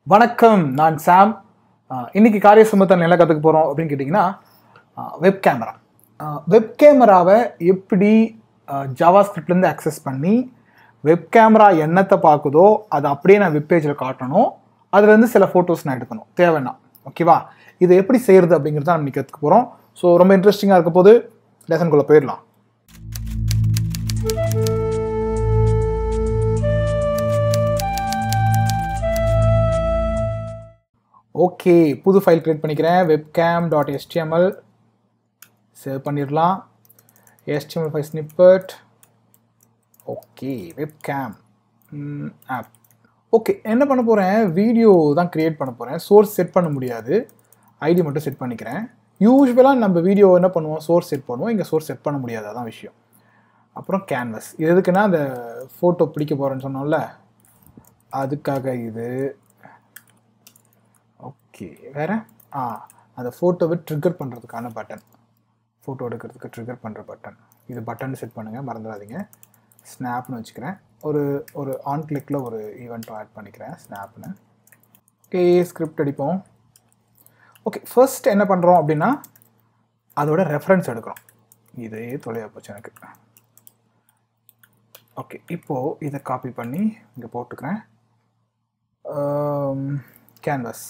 வணக்கம் நான் சாம் அஹ் இன்னைக்கு காரிய சம்பத்தன் என்ன கற்றுக்க போகிறோம் அப்படின்னு கேட்டிங்கன்னா வெப் கேமரா வெப் கேமராவை எப்படி ஜாவா ஸ்கிரிப்ட்லேருந்து அக்சஸ் பண்ணி வெப் கேமரா என்னத்தை பார்க்குதோ அதை அப்படியே நான் வெப் பேஜில் காட்டணும் அதுலேருந்து சில ஃபோட்டோஸ் நான் எடுக்கணும் தேவைன்னா ஓகேவா இதை எப்படி செய்கிறது அப்படிங்கிறத நம்ம இன்னைக்கு கற்றுக்க போகிறோம் ஸோ ரொம்ப இன்ட்ரெஸ்டிங்காக இருக்க போது லெசனுக்குள்ளே போயிடலாம் ஓகே புது ஃபைல் கிரியேட் பண்ணிக்கிறேன் வெப்கேம் டாட் எஸ்டிஎம்எல் சேவ் பண்ணிடலாம் HTML file snippet okay webcam app okay என்ன பண்ண போகிறேன் வீடியோ தான் க்ரியேட் பண்ண போகிறேன் சோர்ஸ் செட் பண்ண முடியாது ஐடி மட்டும் செட் பண்ணிக்கிறேன் யூஸ்வலாக நம்ம வீடியோ என்ன பண்ணுவோம் சோர்ஸ் செட் பண்ணுவோம் இங்கே சோர்ஸ் செட் பண்ண முடியாது அதான் விஷயம் அப்புறம் கேன்வஸ் இது எதுக்குன்னா அந்த ஃபோட்டோ பிடிக்க போகிறேன்னு சொன்னோம்ல அதுக்காக இது ஓகே வேற ஆ அந்த ஃபோட்டோவை ட்ரிகர் பண்ணுறதுக்கான பட்டன் ஃபோட்டோ எடுக்கிறதுக்கு ட்ரிகர் பண்ணுற பட்டன் இது பட்டன் செட் பண்ணுங்கள் மறந்துடாதீங்க ஸ்னாப்னு வச்சுக்கிறேன் ஒரு ஒரு ஆன் கிளிக்கில் ஒரு ஈவெண்ட்டும் ஆட் பண்ணிக்கிறேன் ஸ்னாப்னு ஓகே ஸ்கிரிப்ட் அடிப்போம் ஓகே ஃபர்ஸ்ட் என்ன பண்ணுறோம் அப்படின்னா அதோட ரெஃபரன்ஸ் எடுக்கிறோம் இதே தொலையா போச்சு எனக்கு ஓகே இப்போது இதை காப்பி பண்ணி இங்கே போட்டுக்கிறேன் கேன்வஸ்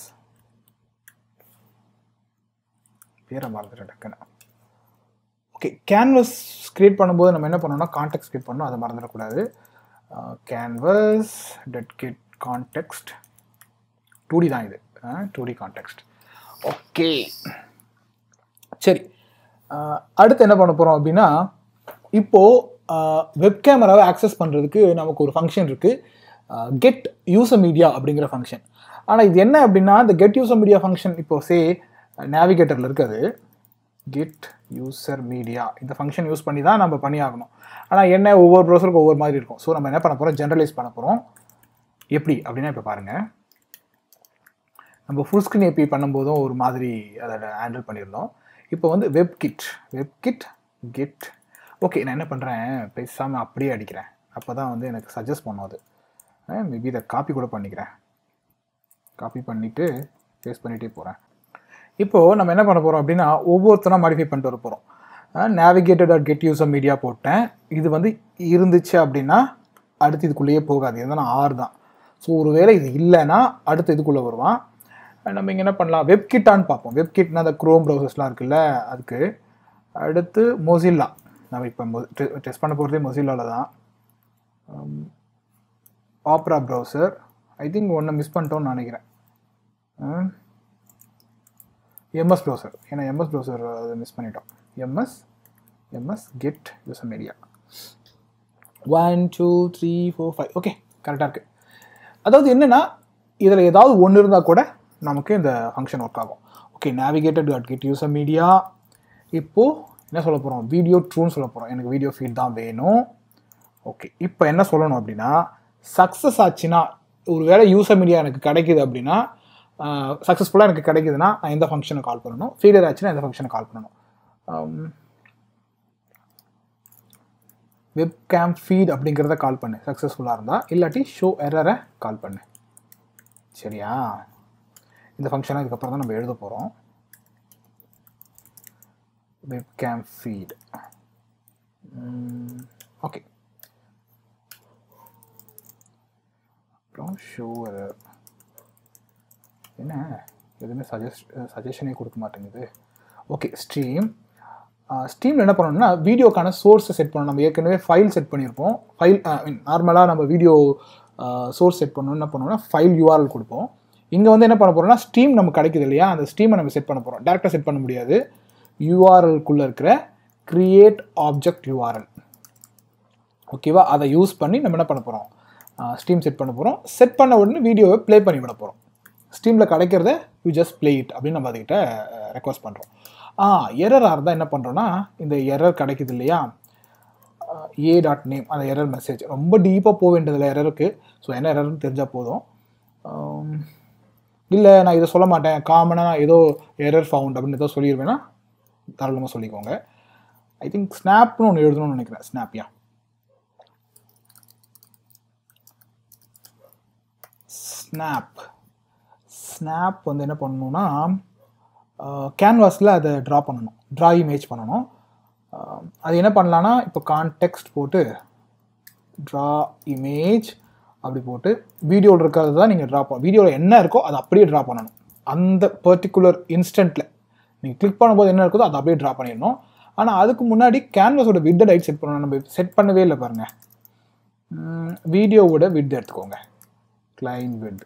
பேரை மறந்துட்டேன் டக்குன்னு ஓகே கேன்வஸ் க்ரியேட் பண்ணும்போது நம்ம என்ன பண்ணோம்னா கான்டெக்ட் க்ரியேட் பண்ணோம் அதை மறந்துடக்கூடாது canvas dot get context two D தான் இது டூ டி கான்டெக்ஸ்ட் ஓகே சரி அஹ், அடுத்து என்ன பண்ண போகிறோம் அப்படின்னா இப்போது வெப் கேமராவை ஆக்சஸ் பண்ணுறதுக்கு நமக்கு ஒரு ஃபங்க்ஷன் இருக்குது கெட் யூசர் மீடியா அப்படிங்கிற ஃபங்க்ஷன் ஆனால் இது என்ன அப்படின்னா இந்த கெட் யூசர் மீடியா ஃபங்க்ஷன் இப்போ சே நேவிகேட்டரில் இருக்குது கெட் யூசர் மீடியா இந்த ஃபங்க்ஷன் யூஸ் பண்ணி தான் நம்ம பண்ணி ஆகணும் ஆனால் என்ன ஒவ்வொரு ப்ரௌசருக்கும் ஒவ்வொரு மாதிரி இருக்கும் ஸோ நம்ம என்ன பண்ண போகிறோம் ஜென்ரலைஸ் பண்ண போகிறோம் எப்படி அப்படின்னா இப்போ பாருங்கள் நம்ம ஃபுல் ஸ்க்ரீன் ஏபி பண்ணும்போதும் ஒரு மாதிரி அதை ஹேண்டில் பண்ணியிருந்தோம் இப்போ வந்து webkit webkit get okay நான் என்ன பண்ணுறேன் பேசாமல் அப்படியே அடிக்கிறேன் அப்போ தான் வந்து எனக்கு சஜஸ்ட் பண்ணும் அது மேபி இதை காப்பி கூட பண்ணிக்கிறேன் காப்பி பண்ணிவிட்டு பேஸ்ட் பண்ணிகிட்டே போகிறேன் இப்போது நம்ம என்ன பண்ண போகிறோம் அப்படின்னா ஒவ்வொருத்தனா மாடிஃபை பண்ணிட்டு வர போகிறோம் navigator dot get user media போட்டேன் இது வந்து இருந்துச்சு அப்படின்னா அடுத்து இதுக்குள்ளேயே போகாது இதுதான் ஆறு தான் ஸோ ஒருவேளை இது இல்லைன்னா அடுத்து இதுக்குள்ளே வருவான் நம்ம இங்கே என்ன பண்ணலாம் வெப்கிட்டான்னு பார்ப்போம் வெப்கிட்னா அந்த க்ரோம் ப்ரௌசர்ஸ்லாம் இருக்குல்ல அதுக்கு அடுத்து மொசில்லா நம்ம இப்போ டெஸ்ட் பண்ண போகிறதே மொசில்லாவில் தான் ஆப்ரா ப்ரௌசர் ஐ திங்க் ஒன்று மிஸ் பண்ணிட்டோம்னு நினைக்கிறேன் எம்எஸ் ப்ரௌசர் ஏன்னா எம்எஸ் ப்ரௌசர் அதை மிஸ் பண்ணிட்டோம் MS MS get user media one two three four five okay கரெக்டாக இருக்குது அதாவது என்னென்னா இதில் ஏதாவது ஒன்று இருந்தால் கூட நமக்கு இந்த ஃபங்க்ஷன் ஒர்க் ஆகும் okay navigator dot get user media இப்போது என்ன சொல்ல போகிறோம் வீடியோ ட்ரூன்னு சொல்ல போகிறோம் எனக்கு வீடியோ ஃபீட் தான் வேணும் ஓகே இப்போ என்ன சொல்லணும் அப்படின்னா சக்ஸஸ் ஆச்சுன்னா ஒரு வேளை யூசர் மீடியா எனக்கு கிடைக்குது அப்படின்னா சக்ஸஸ்ஃபுல்லாக எனக்கு கிடைக்குதுன்னா நான் எந்த ஃபங்க்ஷனை கால் பண்ணணும் ஃபீடர் ஆச்சுன்னா எந்த ஃபங்க்ஷனை கால் பண்ணணும் வெப் கேம் ஃபீட் அப்படிங்கிறத கால் பண்ணு சக்ஸஸ்ஃபுல்லாக இருந்தால் இல்லாட்டி ஷோ எரரை கால் பண்ணு சரியா இந்த ஃபங்க்ஷனை இதுக்கப்புறம் தான் நம்ம எழுத போகிறோம் வெப் கேம் ஃபீட் ஓகே அப்புறம் ஷோ எரர் என்ன எதுவுமே சஜஸ்ட் சஜஷனே கொடுக்க மாட்டேங்குது ஓகே ஸ்ட்ரீம் ஸ்ட்ரீமில் என்ன பண்ணணும்னா வீடியோக்கான சோர்ஸை செட் பண்ணணும் நம்ம ஏற்கனவே ஃபைல் செட் பண்ணியிருப்போம் ஃபைல் நார்மலாக நம்ம வீடியோ சோர்ஸ் செட் பண்ணணும் என்ன பண்ணோம்னா ஃபைல் யூஆர்எல் கொடுப்போம் இங்கே வந்து என்ன பண்ண போகிறோம்னா ஸ்ட்ரீம் நமக்கு கிடைக்குது இல்லையா அந்த ஸ்ட்ரீமை நம்ம செட் பண்ண போகிறோம் டேரெக்டாக செட் பண்ண முடியாது யூஆர்எல்குள்ளே இருக்கிற கிரியேட் ஆப்ஜெக்ட் யூஆர்எல் ஓகேவா அதை யூஸ் பண்ணி நம்ம என்ன பண்ண போகிறோம் ஸ்ட்ரீம் செட் பண்ண போகிறோம் செட் பண்ண உடனே வீடியோவை ப்ளே பண்ணி விட போகிறோம் ஸ்ட்ரீமில் கிடைக்கிறத யூ ஜஸ்ட் ப்ளே இட் அப்படின்னு நம்ம அதுக்கிட்ட ரெக்வஸ்ட் பண்ணுறோம் ஆ எரராக இருந்தால் என்ன பண்ணுறோன்னா இந்த எரர் கிடைக்குது இல்லையா ஏ டாட் நேம் அந்த எரர் மெசேஜ் ரொம்ப டீப்பாக போக வேண்டியதில்லை எரருக்கு ஸோ என்ன எரர்னு தெரிஞ்சால் போதும் இல்லை நான் இதை சொல்ல மாட்டேன் காமனாக ஏதோ எரர் ஃபவுண்ட் அப்படின்னு ஏதோ சொல்லிடுவேன்னா தாராளமாக சொல்லிக்கோங்க ஐ திங்க் ஸ்னாப்னு ஒன்று எழுதணும்னு நினைக்கிறேன் ஸ்னாப்யா ஸ்னாப் ஸ்னாப் வந்து என்ன பண்ணணும்னா கேன்வாஸில் அதை ட்ரா பண்ணணும் ட்ரா இமேஜ் பண்ணணும் அஹ், அது என்ன பண்ணலான்னா இப்போ கான்டெக்ஸ்ட் போட்டு ட்ரா இமேஜ் அப்படி போட்டு வீடியோவில் இருக்கிறது தான் நீங்கள் ட்ரா பண்ண வீடியோவில் என்ன இருக்கோ அதை அப்படியே ட்ரா பண்ணணும் அந்த பர்டிகுலர் இன்ஸ்டன்ட்டில் நீங்கள் கிளிக் பண்ணும்போது என்ன இருக்குதோ அதை அப்படியே ட்ரா பண்ணிடணும் ஆனால் அதுக்கு முன்னாடி கேன்வாஸோட வித் லைட் செட் பண்ணணும் நம்ம செட் பண்ணவே இல்லை பாருங்கள் வீடியோவோட வித் எடுத்துக்கோங்க கிளைன் with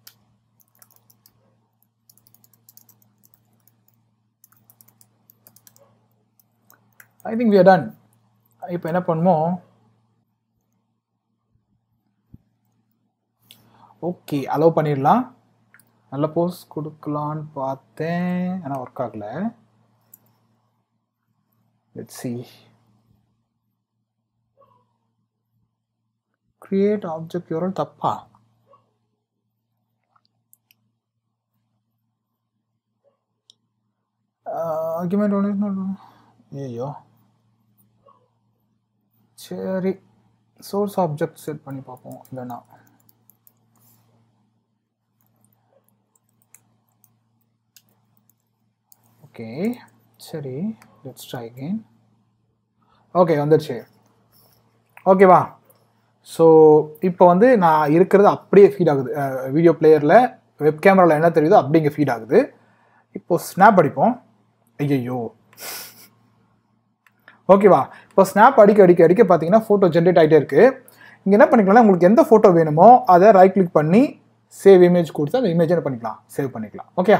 I think we are done இப்போ என்ன பண்ணுவோம் ஓகே அலோவ் பண்ணிடலாம் நல்ல போஸ் கொடுக்கலான்னு பார்த்தேன் ஆனால் ஒர்க் ஆகல let's see create object URL தப்பா ஆர்குமெண்ட் ஒன்று ஐயோ சரி சோர்ஸ் ஆப்ஜெக்ட் செட் பண்ணி பார்ப்போம் இல்லைன்னா ஓகே சரி லெட்ஸ் ட்ரை அகெயின் ஓகே வந்துடுச்சு ஓகேவா ஸோ இப்போ வந்து நான் இருக்கிறது அப்படியே ஃபீட் ஆகுது வீடியோ பிளேயரில் வெப் கேமராவில் என்ன தெரியுதோ அப்படி இங்கே ஃபீட் ஆகுது இப்போ ஸ்னாப் அடிப்போம் ஐயையோ ஓகேவா இப்போ ஸ்னாப் அடிக்க அடிக்க அடிக்க பார்த்தீங்கன்னா ஃபோட்டோ ஜென்ரேட் ஆகிட்டே இருக்குது இங்கே என்ன பண்ணிக்கலாம் உங்களுக்கு எந்த ஃபோட்டோ வேணுமோ அதை ரைட் கிளிக் பண்ணி சேவ் இமேஜ் கொடுத்து அந்த இமேஜ் என்ன பண்ணிக்கலாம் சேவ் பண்ணிக்கலாம் ஓகே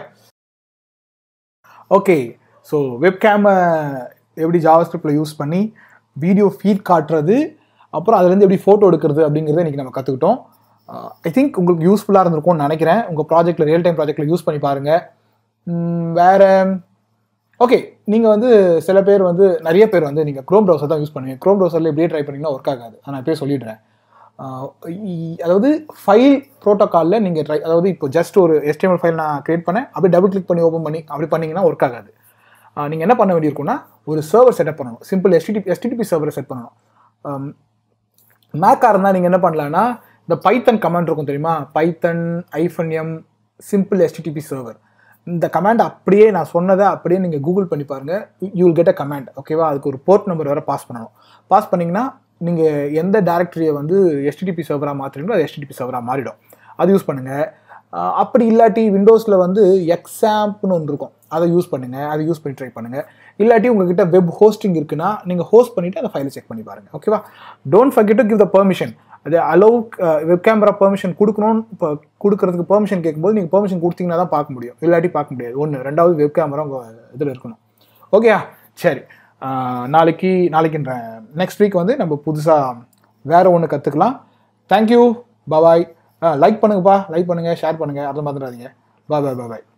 ஓகே ஸோ வெப்கேமை எப்படி ஜாவாஸ்கிரிப்டில் யூஸ் பண்ணி வீடியோ ஃபீட் காட்டுறது அப்புறம் அதுலேருந்து எப்படி ஃபோட்டோ எடுக்கிறது அப்படிங்கிறத இன்றைக்கி நம்ம கற்றுக்கிட்டோம் ஐ திங்க் உங்களுக்கு யூஸ்ஃபுல்லாக இருந்திருக்கும்னு நினைக்கிறேன் உங்கள் ப்ராஜெக்ட்டில் ரியல் டைம் ப்ராஜெக்ட்டில் யூஸ் பண்ணி பாருங்கள் வேறு ஓகே நீங்கள் வந்து சில பேர் வந்து நிறைய பேர் வந்து நீங்கள் க்ரோம் ப்ரௌசர் தான் யூஸ் பண்ணுவீங்க க்ரோம் ப்ரௌசரில் இப்படியே ட்ரை பண்ணிங்கன்னா ஒர்க் ஆகாது நான் இப்போயே சொல்லிடுறேன் ஆஹ் இ- அதாவது ஃபைல் ப்ரோட்டோக்காலில் நீங்கள் ட்ரை அதாவது இப்போ ஜஸ்ட் ஒரு HTML ஃபைல் நான் கிரியேட் பண்ணேன் அப்படியே டபுள் கிளிக் பண்ணி ஓப்பன் பண்ணி அப்படி பண்ணீங்கன்னா ஒர்க் ஆகாது நீங்கள் என்ன பண்ண வேண்டியிருக்கும்னா ஒரு சர்வர் செட்டப் பண்ணணும் சிம்பிள் எஸ்டிடிபி எஸ்டிடிபி சர்வரை செட் பண்ணணும் மேக்காக இருந்தால் நீங்கள் என்ன பண்ணலான்னா இந்த பைத்தன் கமாண்ட் இருக்கும் தெரியுமா Python hyphen m simple HTTP server இந்த கமாண்ட் அப்படியே நான் சொன்னதை அப்படியே நீங்கள் கூகுள் பண்ணி பாருங்கள் you will get a command ஓகேவா அதுக்கு ஒரு போர்ட் நம்பர் வேறு பாஸ் பண்ணணும் பாஸ் பண்ணிங்கன்னா நீங்கள் எந்த டேரக்டரியை வந்து எஸ்டிடிபி சர்வராக மாற்றுறீங்களோ அது எஸ்டிடிபி சர்வராக மாறிடும் அது யூஸ் பண்ணுங்கள் அப்படி இல்லாட்டி விண்டோஸில் வந்து எக்ஸாம்ப்னு ஒன்று இருக்கும் அதை யூஸ் பண்ணுங்கள் அதை யூஸ் பண்ணி ட்ரை பண்ணுங்கள் இல்லாட்டி உங்ககிட்ட வெப் ஹோஸ்டிங் இருக்குன்னா நீங்கள் ஹோஸ்ட் பண்ணிவிட்டு அந்த ஃபைலை செக் பண்ணி பாருங்கள் ஓகேவா don't forget to give the permission அது அலோவ் வெப் கேமரா பெர்மிஷன் கொடுக்கணும்னு இப்போ கொடுக்கறதுக்கு பெர்மிஷன் கேட்கும்போது நீங்கள் பெர்மிஷன் கொடுத்தீங்கன்னா தான் பார்க்க முடியும் இல்லாட்டி பார்க்க முடியாது ஒன்று ரெண்டாவது வெப் கேமரா உங்கள் இதில் இருக்கணும் ஓகேயா சரி ஆஹ் நாளைக்கு நாளைக்குன்ற நெக்ஸ்ட் வீக் வந்து நம்ம புதுசாக வேற ஒன்று கற்றுக்கலாம் தேங்க்யூ பாபாய் லைக் பண்ணுங்கப்பா லைக் பண்ணுங்கள் ஷேர் பண்ணுங்கள் அதை மறந்துடாதீங்க பாய் பாய் பாய்